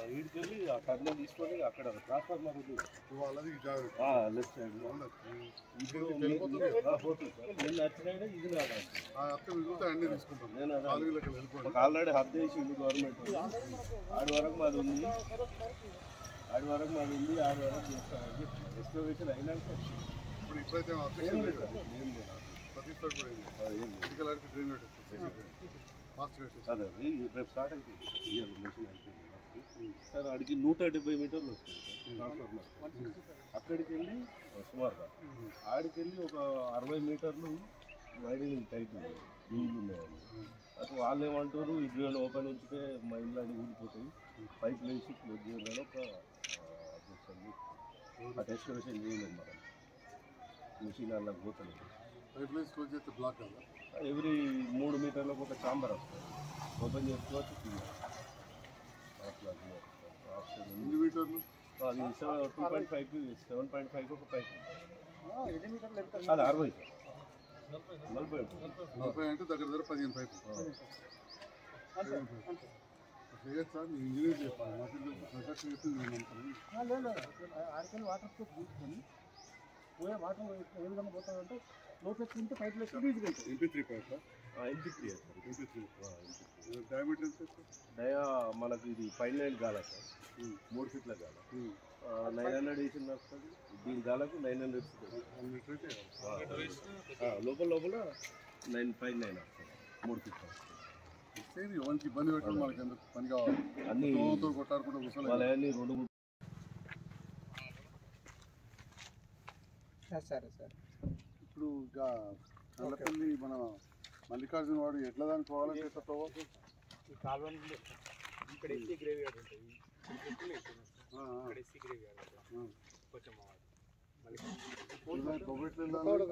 వీడికి వెళ్ళి ఆ టర్న్ తీసుకొని అక్కడ ట్రాన్స్ఫార్మర్ ఉంది వాళ్ళది ఈ జాగ్రత్త లెఫ్ట్ సైడ్ అవునా? ఇప్పుడు వెళ్ళిపోతుంది ఆ, పోతుంది సార్ నేను వచ్చినాడే ఇది రావాలి ఆ అత్త మిగిలితే అన్ని తీసుకుంటాం నేను అదే నాలుగు లెక్కలు వెళ్ళిపోండి మాకు ఆల్రెడీ హద్దు వేసింది గవర్నమెంట్ ఆడి వరకు మాది ఉంది ఆడి వరకు మాది ఉంది ఆడి వరకు చేస్తాను ఎక్స్ప్లోరేషన్ అయినాక ఇప్పుడు ఇప్పుడైతే ఏం అబ్జెక్షన్ లేదు లేదు సార్, ఏం లేదు ప్రతిష్టా కూడా ఏం లేదు ఆ, ఏం లేదు మెడికల్ ఆడికి ట్రైన్ ఫాస్ట్ రేట్ అదే అది రేపు స్టార్ట్ అవుతుంది ఇవాళ మెషిన్ అయిపోయింది సార్ అడిగి నూట డెబ్బై మీటర్లు వస్తుంది సార్ ట్రాన్స్ఫార్మర్ అక్కడికి వెళ్ళి సుమారుగా ఆడికి వెళ్ళి ఒక అరవై మీటర్లు వైడింగ్ టైట్ ఉంది నీళ్ళు ఉన్నాయండి అది వాళ్ళు ఏమంటారు ఇది ఓపెన్ ఉంచితే మా ఇల్లు అన్ని ఊడిపోతాయి పైప్ వేసి క్లోజ్ చేయాలని ఒక అబ్జెక్షన్ ఆ ఎక్స్కవేషన్ చేయలేదు మనం మిషన్ అలా పోతలేదు పైప్ లైన్స్ క్లోజ్ చేస్తే బ్లాక్ కదా ఎవ్రీ మూడు మీటర్లకు ఒక చాంబర్ వస్తుంది ఓపెన్ చేసుకోవచ్చు తీయాలి. అట్లా తీయాలి. ఆప్షన్ ఉంది. ఎన్ని మీటర్లు అది seven two point five seven point five ఒక పైప్ అది అరవై నలభై ఉంటుంది. నలభై అంటే దగ్గర దగ్గర పదిహేను పైపులు చేయొచ్చు సార్ మీ ఇంజనీర్ చెప్పాలి నాకు ప్రొజెక్ట్ చేసి నేను నమ్ముతాను ఆడికెళ్ళి వాటర్ స్టోక్ తీసుకొని పోయే వాటర్ ఏ విధంగా పోతామంటే లోపలికి తింటే పైపులు వేసుకుంటే ఈజీగా ఉంటుంది ఎంపీ త్రీ పైప్ ఆ, MP three sir MP three ఆ, ఎంపీ త్రీ. డయామీటర్ ఎంత సార్ డయా మనకి ఇది ఫైవ్ నైన్ గాల సార్ మూడు ఫీట్ల గాల నైన్ హండ్రెడ్ వేసింది వస్తుంది దీని గాలకు నైన్ హండ్రెడ్ వన్ మీటర్ అయితే లోపల లోపల నైన్ ఫైవ్ నైన్ వస్తుంది మూడు ఫీట్ల ఇస్తే ఎవరికి ఇబ్బంది పెట్టడం మనకి ఎందుకు పని కావాలి అన్ని తోతో కొట్టాడుకుంటే కూర్చోలేదు వాళ్ళ అన్ని రెండు మూడు సరే సరే ఇప్పుడు ఇక నల్లపల్లి మన మల్లికార్జున వాడు ఎట్లా దానికి పోవాలంటే ఎట్లా పోవాలి ఈ కాలువ నుండి ఇక్కడ ఎస్సీ గ్రేవీ యార్డ్ ఉంటుంది ఆ, ఆ. ఇక్కడ ఎస్సీ గ్రేవీ యార్డ్ ఉంటుంది ఆ. కొంచెం మళ్ళీ ఇలా కొబ్బరి వెళ్ళాలి.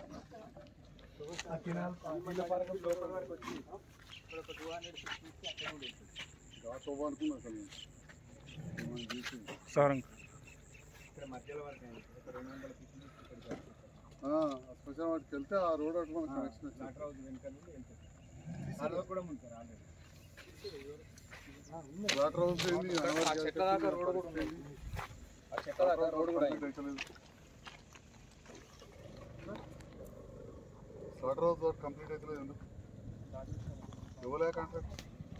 లోపల వరకు వచ్చి ఇక్కడ ఒక టూ హండ్రెడ్ ఫిఫ్టీ అక్కడ కూడా ఉంటుంది గా తోవ అనుకున్నా అసలు నేను. మనం చూసి. ఇక్కడ మధ్యలో వరకు అయింది. ఒక రెండు వందల ఫిఫ్టీ ఇక్కడ ఆ, ఆ శ్మశాన వాటికి వెళ్తే ఆ రోడ్ అటు మనకు కనెక్షన్ వచ్చింది వాటర్ హౌస్ వెనుక నుండి వెళ్తుంది ఆ రోడ్ కూడా ముంచారు ఆల్రెడీ వాటర్ హౌస్ ఏంది ఆ చెట్ల దాకా రోడ్ కూడా ఉంది ఆ చెట్ల దాకా రోడ్ కూడా అయింది. వాటర్ హౌస్ వర్క్ కంప్లీట్ అవుతలేదు ఎందుకు ఇవ్వలే కాంట్రాక్ట్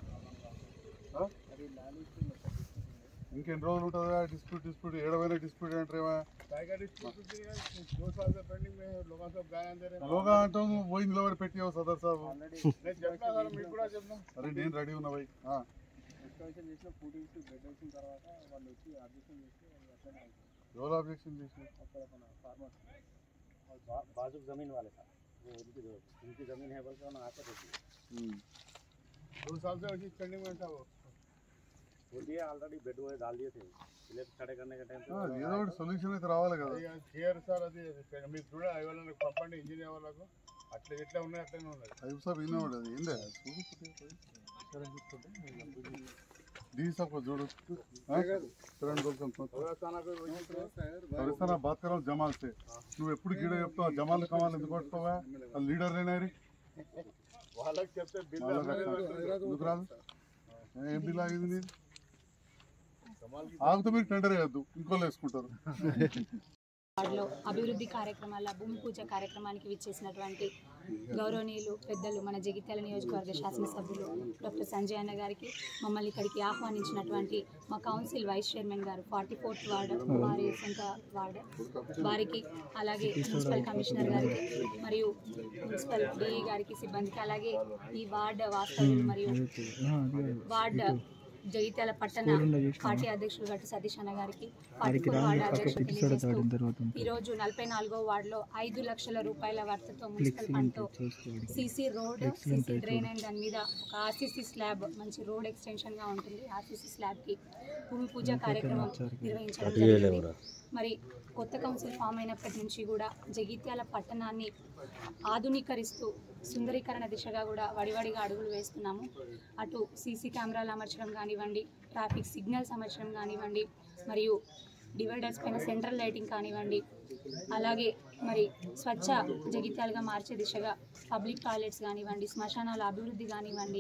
అది లారీ ఇంకెన్ని రోజులు ఉంటుందా డిస్ప్యూట్ డిస్ప్యూట్ ఏడవైనా డిస్ప్యూట్ అంటారేమా లోగా అంటాం పోయి నిలబడి పెట్టావు సదర్ సాబ్ అరే నేను రెడీ ఉన్నా భయ్ ఆ, ఎక్స్కవేషన్ చేసిన ఫుటింగ్స్ బెడ్ వేసిన తర్వాత వాళ్ళు వచ్చి అబ్జెక్షన్ చేసి వాళ్ళు అట్లనే అవుతుంది ఎవరు అబ్జెక్షన్ చేసి अక్కడ మన फार्मर्स बाजू जमीन वाले था वो उनकी जो उनकी जमीन है बल्कि उन्होंने आके देखी दो साल से उसी पेंडिंग में था वो वो दिए ऑलरेडी बेड में डाल दिए थे इसलिए खड़े करने के टाइम ఆ, ఏదో ఒకటి సొల్యూషన్ అయితే రావాలి కదా కేర్ సార్ అది మీరు చూడ వాళ్ళని పంపండి ఇంజనీర్ వాళ్ళకు అట్లా ఎట్లా ఉన్నాయి అట్లనే ఉన్నది అయ్యో సార్ వినేవాడు అది ఏందే डी सबको जोड़ो हाँ? किरण बोलता हूँ పరిస్థాన బాత్ కరావు జమాల్ సే నువ్వు ఎప్పుడు గీడ చెప్తావు ఆ జమాల్ కమాల్ ఎందుకు పట్టుకోవా ఆ లీడర్ లేనారి వాళ్ళకి చెప్తే బిల్ ఎందుకు రాదు ఏం బిల్ ఆగింది నీది ఆగితే మీరు టెండర్ వేయద్దు ఇంకోళ్ళు వేసుకుంటారు వార్డులో అభివృద్ధి కార్యక్రమాల భూమి పూజ కార్యక్రమానికి విచ్చేసినటువంటి గౌరవనీయులు పెద్దలు మన జగిత్యాల నియోజకవర్గ శాసనసభ్యులు డాక్టర్ సంజయ్ అన్న గారికి మమ్మల్ని ఇక్కడికి ఆహ్వానించినటువంటి మా కౌన్సిల్ వైస్ చైర్మన్ గారు ఫార్టీ ఫోర్త్ వార్డు వారి సొంత వార్డు వారికి అలాగే మున్సిపల్ కమిషనర్ గారికి మరియు మున్సిపల్ డిఈ గారికి సిబ్బందికి అలాగే ఈ వార్డు వాస్తవ్యులు మరియు వార్డు జగిత్యాల పట్టణ పార్టీ అధ్యక్షులు గట్టు సతీష్ అన్న గారికి పార్టీ వార్డు అధ్యక్షులు తెలియజేస్తూ ఈరోజు నలభై నాలుగో వార్డులో ఐదు లక్షల రూపాయల వర్తతో మున్సిపల్ ఫండ్తో CC road CC drain and దాని మీద ఒక ఆర్సీసీ స్లాబ్ మంచి రోడ్ ఎక్స్టెన్షన్ గా ఉంటుంది ఆర్సీసీ స్లాబ్ కి భూమి పూజ కార్యక్రమం నిర్వహించడం జరిగింది మరి కొత్త కౌన్సిల్ ఫామ్ అయినప్పటి నుంచి కూడా జగిత్యాల పట్టణాన్ని ఆధునీకరిస్తూ సుందరీకరణ దిశగా కూడా వడివడిగా అడుగులు వేస్తున్నాము అటు సీసీ కెమెరాలు అమర్చడం కానివ్వండి ట్రాఫిక్ సిగ్నల్స్ అమర్చడం కానివ్వండి మరియు డివైడర్స్ పైన సెంట్రల్ లైటింగ్ కానివ్వండి అలాగే మరి స్వచ్ఛ జగిత్యాలుగా మార్చే దిశగా పబ్లిక్ టాయిలెట్స్ కానివ్వండి శ్మశానాల అభివృద్ధి కానివ్వండి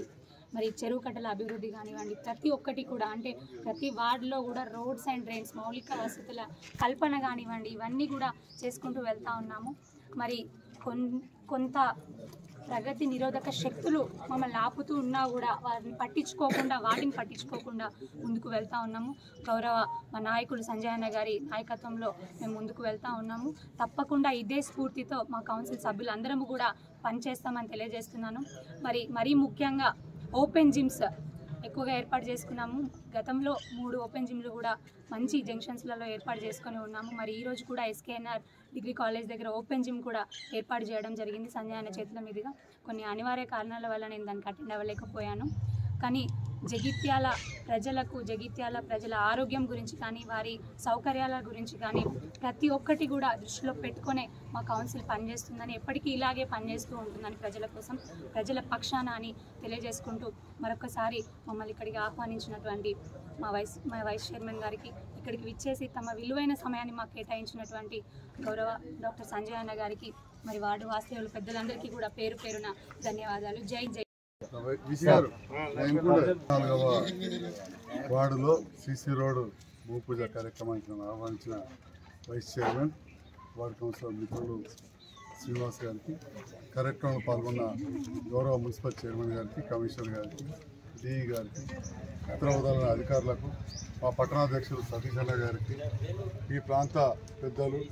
మరి చెరువు కట్టల అభివృద్ధి కానివ్వండి ప్రతి ఒక్కటి కూడా అంటే ప్రతి వార్డులో కూడా రోడ్స్ అండ్ డ్రైన్స్ మౌలిక వసతుల కల్పన కానివ్వండి ఇవన్నీ కూడా చేసుకుంటూ వెళ్తా ఉన్నాము మరి కొన్ కొంత ప్రగతి నిరోధక శక్తులు మమ్మల్ని ఆపుతూ ఉన్నా కూడా వారిని పట్టించుకోకుండా వాటిని పట్టించుకోకుండా ముందుకు వెళ్తా ఉన్నాము గౌరవ మా నాయకుడు సంజయ్ అన్న గారి నాయకత్వంలో మేము ముందుకు వెళ్తా ఉన్నాము తప్పకుండా ఇదే స్ఫూర్తితో మా కౌన్సిల్ సభ్యులు అందరము కూడా పనిచేస్తామని తెలియజేస్తున్నాను మరి మరీ ముఖ్యంగా ఓపెన్ జిమ్స్ ఎక్కువగా ఏర్పాటు చేసుకున్నాము గతంలో మూడు ఓపెన్ జిమ్లు కూడా మంచి జంక్షన్స్లలో ఏర్పాటు చేసుకొని ఉన్నాము మరి ఈ రోజు కూడా ఎస్కేఎన్ఆర్ డిగ్రీ కాలేజ్ దగ్గర ఓపెన్ జిమ్ కూడా ఏర్పాటు చేయడం జరిగింది సంజయ్ అన్న చేతుల మీదుగా కొన్ని అనివార్య కారణాల వల్ల నేను దానికి అటెండ్ అవ్వలేకపోయాను కానీ జగిత్యాల ప్రజలకు జగిత్యాల ప్రజల ఆరోగ్యం గురించి కానీ వారి సౌకర్యాల గురించి కానీ ప్రతి ఒక్కటి కూడా దృష్టిలో పెట్టుకొనే మా కౌన్సిల్ పనిచేస్తుందని ఎప్పటికీ ఇలాగే పనిచేస్తూ ఉంటుందని ప్రజల కోసం ప్రజల పక్షాన అని తెలియజేసుకుంటూ మరొకసారి మమ్మల్ని ఇక్కడికి ఆహ్వానించినటువంటి మా వైస్ మా వైస్ చైర్మన్ గారికి ఇక్కడికి విచ్చేసి తమ విలువైన సమయాన్ని మాకు కేటాయించినటువంటి గౌరవ డాక్టర్ సంజయ్ అన్న గారికి మరి వార్డు వాస్తవులు పెద్దలందరికీ కూడా పేరు పేరున ధన్యవాదాలు జై జై విషయాలు నేను కూడా నాలుగవ వార్డులో సిసి రోడ్ భూపూజ కార్యక్రమానికి నన్ను ఆహ్వానించిన వైస్ చైర్మన్ వార్డు కౌన్సిలర్ మిత్రులు శ్రీనివాస్ గారికి కార్యక్రమంలో పాల్గొన్న గౌరవ మున్సిపల్ చైర్మన్ గారికి కమిషనర్ గారికి డిఈ గారికి ఇతర హోదాల అధికారులకు మా పట్టణాధ్యక్షులు సతీష్ అన్న గారికి ఈ ప్రాంత పెద్దలు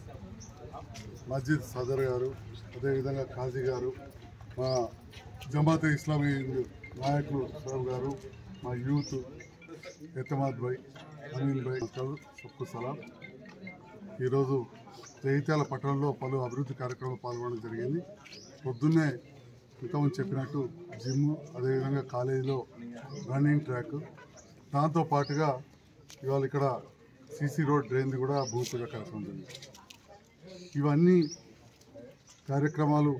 మస్జిద్ సదర్ గారు అదేవిధంగా ఖాజీ గారు మా జమాత్ ఇస్లామీ నాయకులు సాబ్ గారు మా యూత్ ఎత్తమాద్ భాయ్ అనిల్ భాయ్ సబ్కు సలాం ఈరోజు జగిత్యాల పట్టణంలో పలు అభివృద్ధి కార్యక్రమాలు పాల్గొనడం జరిగింది పొద్దున్నే ఇంతకుముందు చెప్పినట్టు జిమ్ అదేవిధంగా కాలేజీలో రన్నింగ్ ట్రాక్ దాంతో పాటుగా ఇవాళ ఇక్కడ సీసీ రోడ్ డ్రైన్ది కూడా భూమి పూజ కార్యక్రమం జరిగింది ఇవన్నీ కార్యక్రమాలు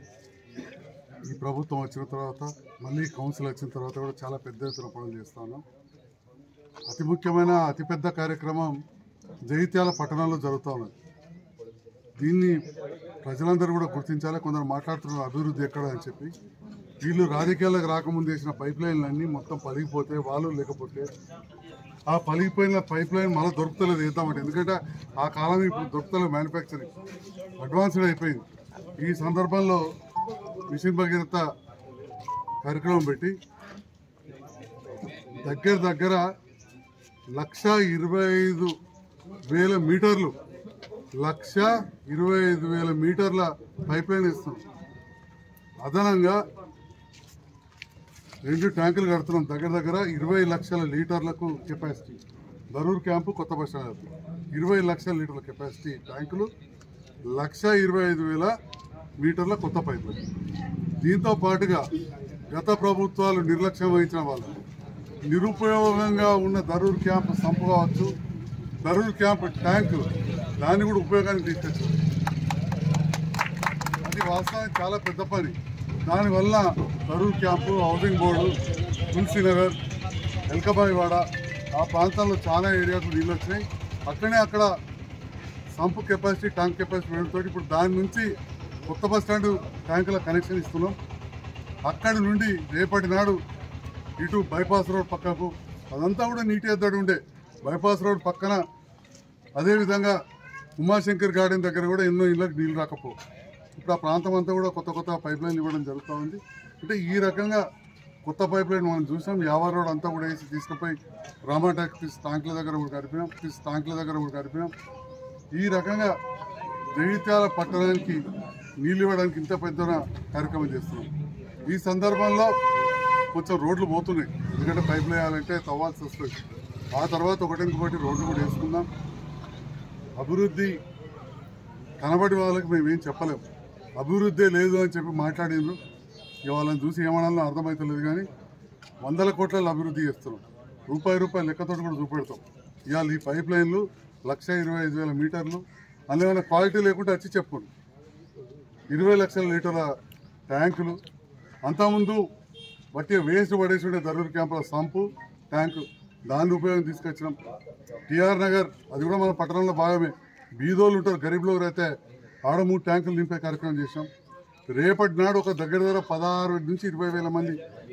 ఈ ప్రభుత్వం వచ్చిన తర్వాత మళ్ళీ కౌన్సిల్ వచ్చిన తర్వాత కూడా చాలా పెద్ద ఎత్తున పనులు చేస్తా ఉన్నాం అతి ముఖ్యమైన అతిపెద్ద కార్యక్రమం జగిత్యాల పట్టణంలో జరుగుతూ ఉన్నది దీన్ని ప్రజలందరూ కూడా గుర్తించాలి కొందరు మాట్లాడుతున్నారు అభివృద్ధి ఎక్కడ అని చెప్పి వీళ్ళు రాజకీయాలకు రాకముందు వేసిన పైప్ లైన్లు అన్నీ మొత్తం పలిగిపోతే వాళ్ళు లేకపోతే ఆ పలిగిపోయిన పైప్ లైన్ మళ్ళీ దొరుకుతలేదు వేద్దామంటే ఎందుకంటే ఆ కాలం ఇప్పుడు దొరుకుతలేదు మ్యానుఫ్యాక్చరింగ్ అడ్వాన్స్డ్ అయిపోయింది ఈ సందర్భంలో మిషన్ భగీరథ కార్యక్రమం పెట్టి దగ్గర దగ్గర లక్ష ఇరవై ఐదు వేల మీటర్లు లక్ష ఇరవై ఐదు వేల మీటర్ల పైప్ లైన్ ఇస్తాం అదనంగా రెండు ట్యాంకులు కడుతున్నాం దగ్గర దగ్గర ఇరవై లక్షల లీటర్లకు కెపాసిటీ దరూర్ క్యాంపు కొత్త బస్ స్టాండ్ ఇరవై లక్షల లీటర్ల కెపాసిటీ ట్యాంకులు లక్ష ఇరవై ఐదు వేల మీటర్ల కొత్త పైపులు దీంతో పాటుగా గత ప్రభుత్వాలు నిర్లక్ష్యం వహించిన వాళ్ళు నిరుపయోగంగా ఉన్న దరూర్ క్యాంప్ సంపు కావచ్చు దరూర్ క్యాంప్ ట్యాంకు దాన్ని కూడా ఉపయోగానికి తీసుకొచ్చారు అది వాస్తవానికి చాలా పెద్ద పని దానివల్ల Darur camp housing board Tulasinagar Elkabaiwada ఆ ప్రాంతాల్లో చాలా ఏరియాకు నీళ్ళు వచ్చినాయి అక్కడనే అక్కడ సంపు కెపాసిటీ ట్యాంక్ కెపాసిటీ పెరుగుతోటి ఇప్పుడు దాని నుంచి కొత్త బస్ స్టాండ్ ట్యాంకుల కనెక్షన్ ఇస్తున్నాం అక్కడి నుండి రేపటి నాడు ఇటు బైపాస్ రోడ్ పక్కకు అదంతా కూడా నీటి ఎద్దడి ఉండే బైపాస్ రోడ్ పక్కన అదేవిధంగా ఉమాశంకర్ గార్డెన్ దగ్గర కూడా ఎన్నో ఇళ్ళకి నీళ్ళు రాకపో ఇప్పుడు ఆ ప్రాంతం అంతా కూడా కొత్త కొత్త పైప్ లైన్లు ఇవ్వడం జరుగుతూ ఉంది అంటే ఈ రకంగా కొత్త పైప్ లైన్ మనం చూసాం యావర్ రోడ్ అంతా కూడా వేసి తీసుకుపోయి రామా టాక్సీస్ ట్యాంకుల దగ్గర కూడా కలిపినాం ట్యాంకుల దగ్గర కూడా కలిపినాం ఈ రకంగా జగిత్యాల పట్టణానికి నీళ్ళు ఇవ్వడానికి ఇంత పెద్ద కార్యక్రమం చేస్తున్నాం ఈ సందర్భంలో కొంచెం రోడ్లు పోతున్నాయి ఎందుకంటే పైపులు వేయాలంటే తవ్వాల్సి వస్తుంది ఆ తర్వాత ఒకటింకొకటి రోడ్లు కూడా వేసుకుందాం అభివృద్ధి కనబడి వాళ్ళకి మేము ఏం చెప్పలేము అభివృద్ధి లేదు అని చెప్పి మాట్లాడిండ్రు ఇక వాళ్ళని చూసి ఏమనాలో అర్థమవుతలేదు కానీ వందల కోట్ల అభివృద్ధి చేస్తున్నాం రూపాయి రూపాయి లెక్కతో కూడా చూపెడతాం ఇవాళ ఈ పైప్ లైన్లు లక్ష ఇరవై ఐదు వేల మీటర్లు అందులో క్వాలిటీ లేకుంటే వచ్చి చెప్పుకోండి ఇరవై లక్షల లీటర్ల ట్యాంకులు అంతకుముందు బట్టి వేస్ట్ పడేసి ఉండే దరూర్ క్యాంపుల సంపు ట్యాంకు దాన్ని ఉపయోగం తీసుకొచ్చినాం టిఆర్ నగర్ అది కూడా మన పట్టణంలో భాగమే బీదోళ్ళు ఉంటారు గరీబ్లో అయితే ఆడ మూడు ట్యాంకులు నింపే కార్యక్రమం చేసాం రేపటి నాడు ఒక దగ్గర దగ్గర పదహారు నుంచి ఇరవై వేల మంది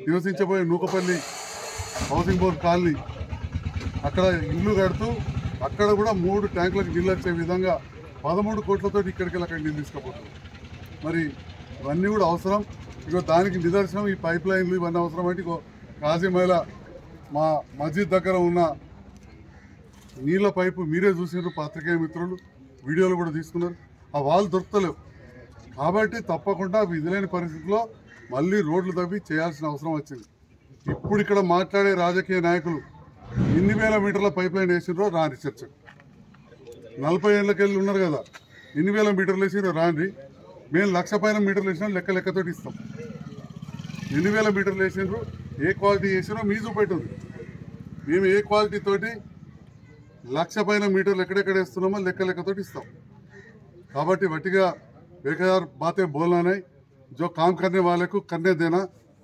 నివసించబోయే నూకపల్లి హౌసింగ్ బోర్డ్ కాలనీ అక్కడ ఇల్లు కడుతూ అక్కడ కూడా మూడు ట్యాంకులకు నీళ్ళు వచ్చే విధంగా పదమూడు కోట్లతో ఇక్కడికి వెళ్ళి అక్కడ నీళ్ళు తీసుకుపోతుంది మరి ఇవన్నీ కూడా అవసరం ఇగో దానికి నిదర్శనం ఈ పైప్ లైన్లు ఇవన్నీ అవసరం అంటే ఇగో కాజీమైల మా మస్జిద్ దగ్గర ఉన్న నీళ్ళ పైపు మీరే చూసినారు పాత్రికేయ మిత్రులు వీడియోలు కూడా తీసుకున్నారు ఆ వాళ్ళు దొరుకుతలేవు కాబట్టి తప్పకుండా విధులేని పరిస్థితిలో మళ్ళీ రోడ్లు తవ్వి చేయాల్సిన అవసరం వచ్చింది ఇప్పుడు ఇక్కడ మాట్లాడే రాజకీయ నాయకులు ఎన్ని వేల మీటర్ల పైప్ లైన్ వేసినారో రాని చర్చ నలభై ఏళ్ళకి వెళ్ళి ఉన్నారు కదా ఎన్ని వేల మీటర్లు వేసినారో రాండి మేము లక్ష పైన మీటర్లు వేసినా లెక్క లెక్కతోటి ఇస్తాం ఎన్ని వేల మీటర్లు వేసినారు ఏ క్వాలిటీ వేసినో మీ చూపెట్టుంది మేము ఏ క్వాలిటీ తోటి లక్ష పైన మీటర్లు ఎక్కడెక్కడ వేస్తున్నామో లెక్క లెక్కతోటి ఇస్తాం కాబట్టి వట్టిగా बेकार बातें बोलना नहीं जो काम करने वाले को करने देना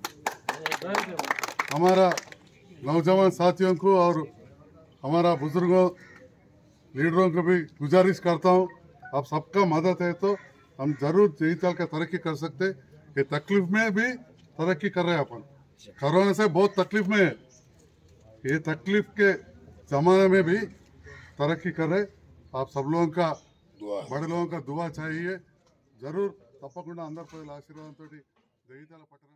हमारा नौजवान साथियों को और हमारा बुजुर्गों लीडरों को भी गुजारिश करता हूँ आप सबका मदद है तो हम जरूर जयताल का तरक्की कर सकते ये तकलीफ में भी तरक्की कर रहे हैं अपन कोरोना से बहुत तकलीफ में है ये तकलीफ के जमाने में भी तरक्की कर रहे आप सब लोगों का बड़े लोगों का दुआ चाहिए जरूर తప్పకుండా అందరి ప్రజల ఆశీర్వాదంతో జగిత్యాల పట్టణ